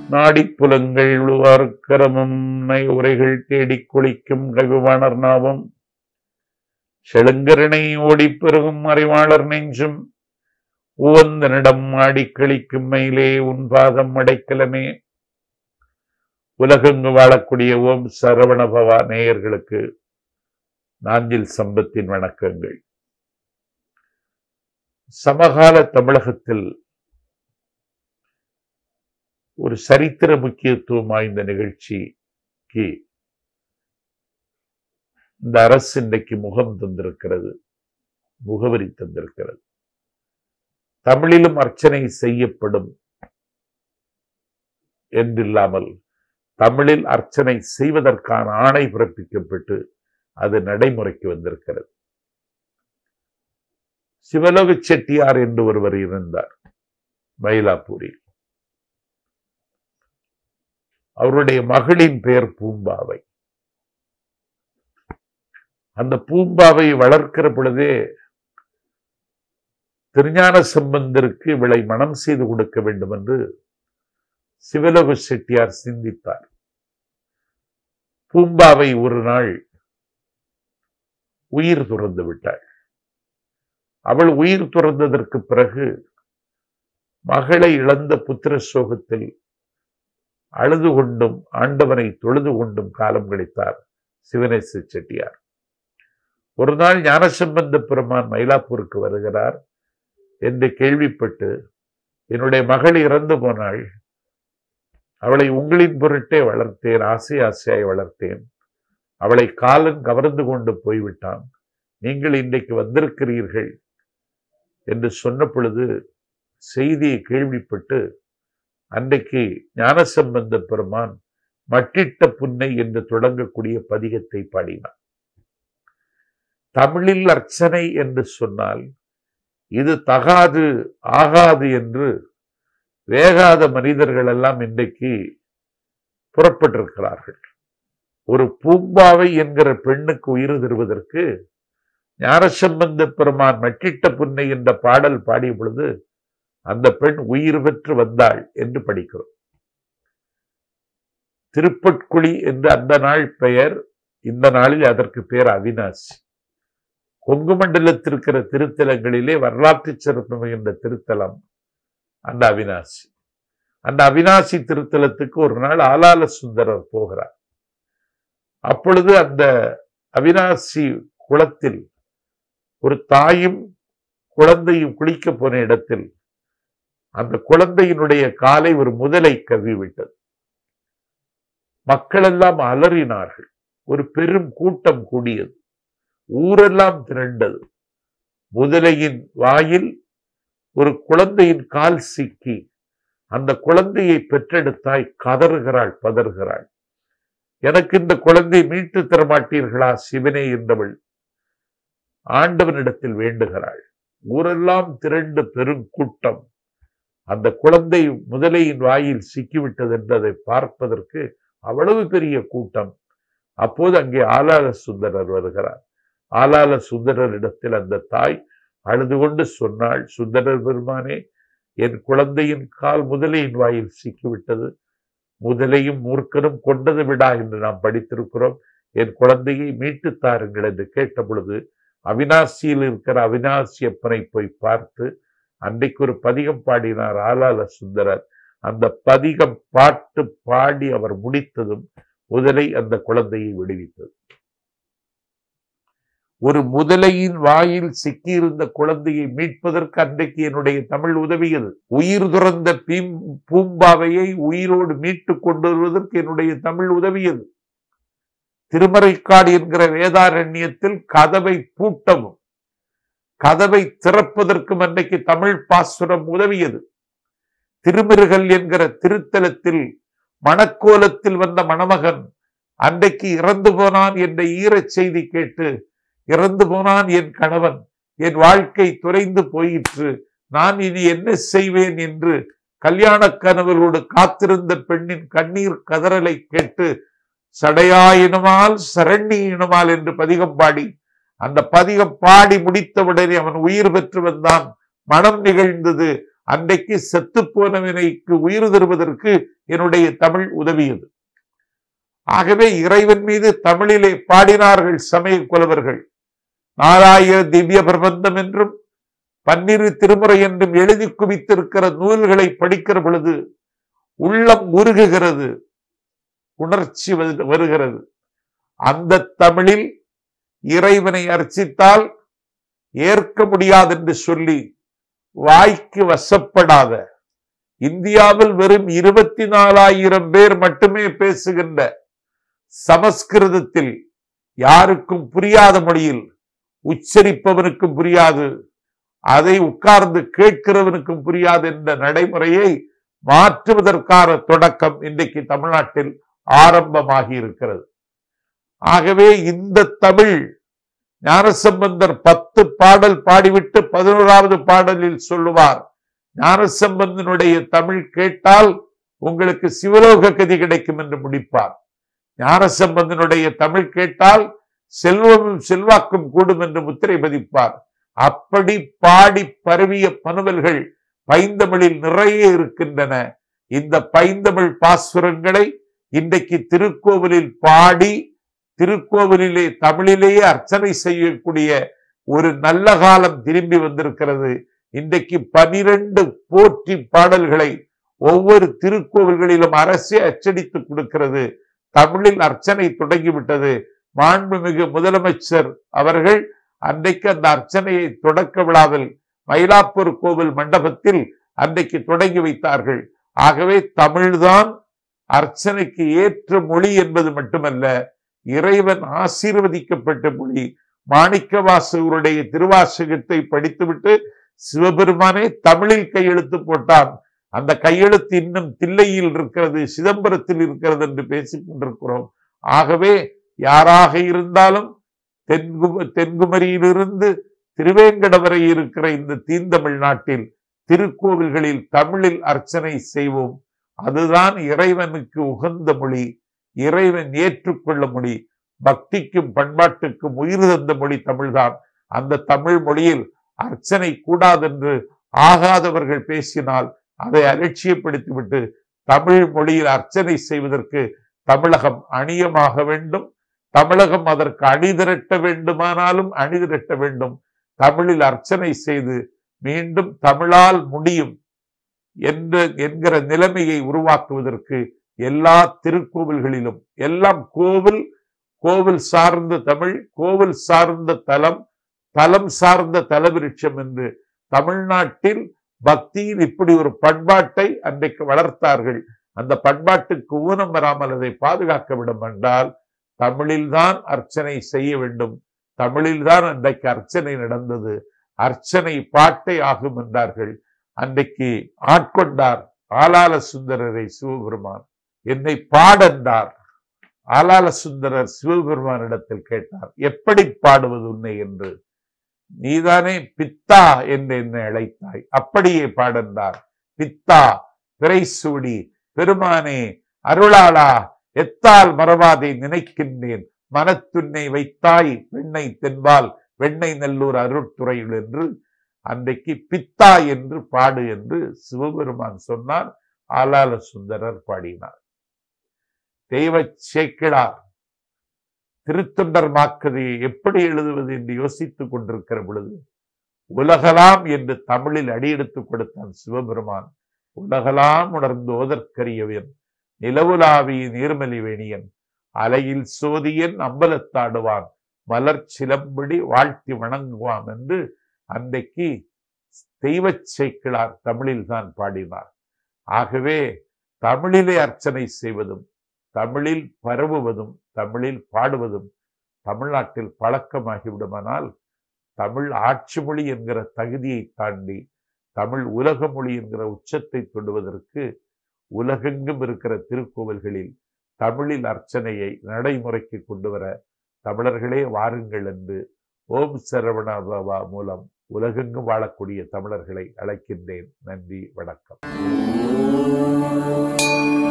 நாடிப்புலங்கள் உழுவார்க்கரமும் நை உரைகள் தேடிக் குளிக்கும் கவிவாணர் நாவும் செழுங்கரணை ஓடிப் பெருகும் அறிவாளர் நெஞ்சும் உவந்தனிடம் ஆடிக் கழிக்கும் மயிலே உன் பாதம் அடைக்கலமே உலகெங்கு வாழக்கூடிய ஓம் சரவணபவா நேயர்களுக்கு நாஞ்சில் சம்பத்தின் வணக்கங்கள் சமகால தமிழகத்தில் ஒரு சரித்திர முக்கியத்துவம் வாய்ந்த நிகழ்ச்சிக்கு இந்த அரசு இன்றைக்கு முகம் தந்திருக்கிறது முகவரி தந்திருக்கிறது தமிழிலும் அர்ச்சனை செய்யப்படும் என்றில்லாமல் தமிழில் அர்ச்சனை செய்வதற்கான ஆணை பிறப்பிக்கப்பட்டு அது நடைமுறைக்கு வந்திருக்கிறது சிவலோக செட்டியார் என்று ஒருவர் இருந்தார் மயிலாப்பூரில் அவருடைய மகளின் பெயர் பூம்பாவை அந்த பூம்பாவை வளர்க்கிற பொழுதே திருஞான சம்பந்தருக்கு இவளை மனம் செய்து கொடுக்க வேண்டும் என்று சிவலோக செட்டியார் சிந்தித்தார் பூம்பாவை ஒரு நாள் உயிர் துறந்து விட்டாள் அவள் உயிர் துறந்ததற்கு பிறகு மகளை இழந்த புத்திர சோகத்தில் அழுது கொண்டும் ஆண்டவனை தொழுது கொண்டும் காலம் கழித்தார் சிவனேச செட்டியார் ஒரு நாள் ஞானசம்பந்த பெருமான் மயிலாப்பூருக்கு வருகிறார் என்று கேள்விப்பட்டு என்னுடைய மகள் இறந்து போனாள் அவளை உங்களின் பொருட்டே வளர்த்தேன் ஆசை ஆசையாய் வளர்த்தேன் அவளை காலன் கவர்ந்து கொண்டு போய்விட்டான் நீங்கள் இன்றைக்கு வந்திருக்கிறீர்கள் என்று சொன்ன பொழுது செய்தியை கேள்விப்பட்டு அன்றைக்கு ஞானசம்பந்த பெருமான் மட்டிட்ட புன்னை என்று தொடங்கக்கூடிய பதிகத்தை பாடினார் தமிழில் அர்ச்சனை என்று சொன்னால் இது தகாது ஆகாது என்று வேகாத மனிதர்கள் எல்லாம் இன்றைக்கு புறப்பட்டிருக்கிறார்கள் ஒரு பூம்பாவை என்கிற பெண்ணுக்கு உயிர் தருவதற்கு ஞானசம்பந்த பெருமான் மட்டிட்ட புன்னை என்ற பாடல் பாடிய பொழுது அந்த பெண் உயிர் பெற்று வந்தாள் என்று படிக்கிறோம் திருப்பட்குழி என்று அந்த நாள் பெயர் இந்த நாளில் அதற்கு பெயர் அவினாசி கொங்கு மண்டலத்தில் இருக்கிற திருத்தலங்களிலே வரலாற்று சிறப்பு மிகுந்த திருத்தலம் அந்த அவினாசி அந்த அவினாசி திருத்தலத்துக்கு ஒரு நாள் ஆலால சுந்தரர் போகிறார் அப்பொழுது அந்த அவினாசி குளத்தில் ஒரு தாயும் குழந்தையும் குளிக்க போன இடத்தில் அந்த குழந்தையினுடைய காலை ஒரு முதலை கவ்விவிட்டது மக்கள் எல்லாம் அலறினார்கள் ஒரு பெரும் கூட்டம் கூடியது ஊரெல்லாம் திரண்டது முதலையின் வாயில் ஒரு குழந்தையின் கால் சிக்கி அந்த குழந்தையை பெற்றெடுத்தாய் கதறுகிறாள் பதறுகிறாள் எனக்கு இந்த குழந்தை மீட்டு தரமாட்டீர்களா சிவனே என்றவள் ஆண்டவனிடத்தில் வேண்டுகிறாள் ஊரெல்லாம் திரண்டு பெருங்கூட்டம் அந்த குழந்தை முதலையின் வாயில் சிக்கிவிட்டது என்றதை பார்ப்பதற்கு அவ்வளவு பெரிய கூட்டம் அப்போது அங்கே ஆலால சுந்தரர் வருகிறார் ஆலால சுந்தரரிடத்தில் அந்த தாய் அழுது கொண்டு சொன்னாள் சுந்தரர் பெருமானே என் குழந்தையின் கால் முதலையின் வாயில் சிக்கிவிட்டது முதலையும் மூர்க்கனும் கொண்டது விடா என்று நாம் படித்திருக்கிறோம் என் குழந்தையை மீட்டு தாருங்கள் என்று கேட்ட பொழுது அவினாசியில் இருக்கிற அவினாசி அப்பனை போய் பார்த்து அன்றைக்கு ஒரு பதிகம் பாடினார் ஆலால சுந்தரர் அந்த பதிகம் பாட்டு பாடி அவர் முடித்ததும் முதலை அந்த குழந்தையை விடுவித்தது ஒரு முதலையின் வாயில் சிக்கியிருந்த குழந்தையை மீட்பதற்கு அன்றைக்கு என்னுடைய தமிழ் உதவியது உயிர் துறந்த பீம் பூம்பாவையை உயிரோடு மீட்டு கொண்டு வருவதற்கு என்னுடைய தமிழ் உதவியது திருமறைக்காடு என்கிற வேதாரண்யத்தில் கதவை பூட்டவும் கதவை திறப்பதற்கும் அன்றைக்கு தமிழ் பாசுரம் உதவியது திருமிருகல் என்கிற திருத்தலத்தில் மணக்கோலத்தில் வந்த மணமகன் அன்றைக்கு இறந்து போனான் என்ற ஈரச் செய்தி கேட்டு இறந்து போனான் என் கணவன் என் வாழ்க்கை துறைந்து போயிற்று நான் இனி என்ன செய்வேன் என்று கல்யாண கணவரோடு காத்திருந்த பெண்ணின் கண்ணீர் கதறலை கேட்டு சடையாயினுமால் சரண்யினுமால் என்று பதிகம் பாடி அந்த பதிகம் பாடி முடித்தவுடனே அவன் உயிர் பெற்று வந்தான் மனம் நிகழ்ந்தது அன்றைக்கு செத்து போனவனைக்கு உயிர் தருவதற்கு என்னுடைய தமிழ் உதவியது ஆகவே இறைவன் மீது தமிழிலே பாடினார்கள் சமய குலவர்கள் நாராய திவ்ய பிரபந்தம் என்றும் பன்னிரு திருமுறை என்றும் எழுதி குவித்திருக்கிற நூல்களை படிக்கிற பொழுது உள்ளம் உருகுகிறது உணர்ச்சி வந்து- வருகிறது அந்த தமிழில் இறைவனை அர்ச்சித்தால் ஏற்க முடியாது என்று சொல்லி வாய்க்கு வசப்படாத இந்தியாவில் வெறும் இருபத்தி நாலாயிரம் பேர் மட்டுமே பேசுகின்ற சமஸ்கிருதத்தில் யாருக்கும் புரியாத மொழியில் உச்சரிப்பவனுக்கும் புரியாது அதை உட்கார்ந்து கேட்கிறவனுக்கும் புரியாது என்ற நடைமுறையை மாற்றுவதற்கான தொடக்கம் இன்றைக்கு தமிழ்நாட்டில் ஆரம்பமாகி இருக்கிறது ஆகவே இந்த தமிழ் ஞானசம்பந்தர் பத்து பாடல் பாடிவிட்டு பதினோராவது பாடலில் சொல்லுவார் ஞானசம்பந்தனுடைய தமிழ் கேட்டால் உங்களுக்கு சிவலோக கதி கிடைக்கும் என்று முடிப்பார் ஞானசம்பந்தனுடைய தமிழ் கேட்டால் செல்வமும் செல்வாக்கும் கூடும் என்று முத்திரை பதிப்பார் அப்படி பாடி பரவிய பனுவல்கள் பைந்தமிழில் நிறைய இருக்கின்றன இந்த பைந்தமிழ் பாசுரங்களை இன்றைக்கு திருக்கோவிலில் பாடி திருக்கோவிலிலே தமிழிலேயே அர்ச்சனை செய்யக்கூடிய ஒரு நல்ல காலம் திரும்பி வந்திருக்கிறது இன்றைக்கு பனிரெண்டு போற்றி பாடல்களை ஒவ்வொரு திருக்கோவில்களிலும் அரசே அச்சடித்து கொடுக்கிறது தமிழில் அர்ச்சனை தொடங்கிவிட்டது மாண்புமிகு முதலமைச்சர் அவர்கள் அன்றைக்கு அந்த அர்ச்சனையை தொடக்க விழாவில் மயிலாப்பூர் கோவில் மண்டபத்தில் அன்றைக்கு தொடங்கி வைத்தார்கள் ஆகவே தமிழ்தான் அர்ச்சனைக்கு ஏற்ற மொழி என்பது மட்டுமல்ல இறைவன் ஆசீர்வதிக்கப்பட்ட மொழி மாணிக்கவாசகருடைய திருவாசகத்தை படித்துவிட்டு சிவபெருமானே தமிழில் கையெழுத்து போட்டான் அந்த கையெழுத்து இன்னும் தில்லையில் இருக்கிறது சிதம்பரத்தில் இருக்கிறது என்று பேசிக் கொண்டிருக்கிறோம் ஆகவே யாராக இருந்தாலும் தென்கு தென்குமரியிலிருந்து திருவேங்கட வரை இருக்கிற இந்த தீந்தமிழ் நாட்டில் திருக்கோவில்களில் தமிழில் அர்ச்சனை செய்வோம் அதுதான் இறைவனுக்கு உகந்த மொழி இறைவன் ஏற்றுக்கொள்ள மொழி பக்திக்கும் பண்பாட்டுக்கும் உயிர் தந்த மொழி தமிழ்தான் அந்த தமிழ் மொழியில் அர்ச்சனை கூடாதென்று ஆகாதவர்கள் பேசினால் அதை அலட்சியப்படுத்திவிட்டு தமிழ் மொழியில் அர்ச்சனை செய்வதற்கு தமிழகம் அணியமாக வேண்டும் தமிழகம் அதற்கு அணிதிரட்ட வேண்டுமானாலும் அணிதிரட்ட வேண்டும் தமிழில் அர்ச்சனை செய்து மீண்டும் தமிழால் முடியும் என்ற என்கிற நிலைமையை உருவாக்குவதற்கு எல்லா திருக்கோவில்களிலும் எல்லாம் கோவில் கோவில் சார்ந்த தமிழ் கோவில் சார்ந்த தலம் தலம் சார்ந்த தலவிருட்சம் என்று தமிழ்நாட்டில் பக்தியில் இப்படி ஒரு பண்பாட்டை அன்றைக்கு வளர்த்தார்கள் அந்த பண்பாட்டுக்கு ஊனம் வராமல் அதை பாதுகாக்க விடும் என்றால் தமிழில்தான் அர்ச்சனை செய்ய வேண்டும் தமிழில்தான் அன்றைக்கு அர்ச்சனை நடந்தது அர்ச்சனை பாட்டை ஆகும் என்றார்கள் அன்றைக்கு ஆட்கொண்டார் ஆலால சுந்தரரை சிவபெருமான் என்னை பாடென்றார் ஆலால சுந்தரர் சிவபெருமானிடத்தில் கேட்டார் எப்படி பாடுவது உன்னை என்று நீதானே பித்தா என்று என்னை அழைத்தாய் அப்படியே பாடென்றார் பித்தா பிறைசூடி பெருமானே அருளாளா எத்தால் மறவாதை நினைக்கின்றேன் மனத்துன்னை வைத்தாய் வெண்ணை தென்பால் வெண்ணை நல்லூர் அருட்துறையில் என்று அன்றைக்கு பித்தா என்று பாடு என்று சிவபெருமான் சொன்னார் ஆலால சுந்தரர் பாடினார் தெய்வ சேக்கிழார் திருத்தொண்டர் மாக்கதையை எப்படி எழுதுவது என்று யோசித்துக் கொண்டிருக்கிற பொழுது உலகலாம் என்று தமிழில் அடியெடுத்து கொடுத்தான் சிவபெருமான் உலகலாம் உணர்ந்து ஓதற்கரியவன் நிலவுலாவிய நீர்மலி வேணியன் அலையில் சோதியன் அம்பலத்தாடுவான் மலர் சிலம்படி வாழ்த்தி வணங்குவான் என்று அன்றைக்கு தெய்வச் சேக்கிழார் தமிழில் தான் பாடினார் ஆகவே தமிழிலே அர்ச்சனை செய்வதும் தமிழில் பரவுவதும் தமிழில் பாடுவதும் தமிழ்நாட்டில் பழக்கமாகிவிடுமானால் தமிழ் ஆட்சி மொழி என்கிற தகுதியை தாண்டி தமிழ் உலக மொழி என்கிற உச்சத்தை தொடுவதற்கு உலகெங்கும் இருக்கிற திருக்கோவில்களில் தமிழில் அர்ச்சனையை நடைமுறைக்கு கொண்டு வர தமிழர்களே வாருங்கள் என்று ஓம் சரவண பவா மூலம் உலகெங்கும் வாழக்கூடிய தமிழர்களை அழைக்கின்றேன் நன்றி வணக்கம்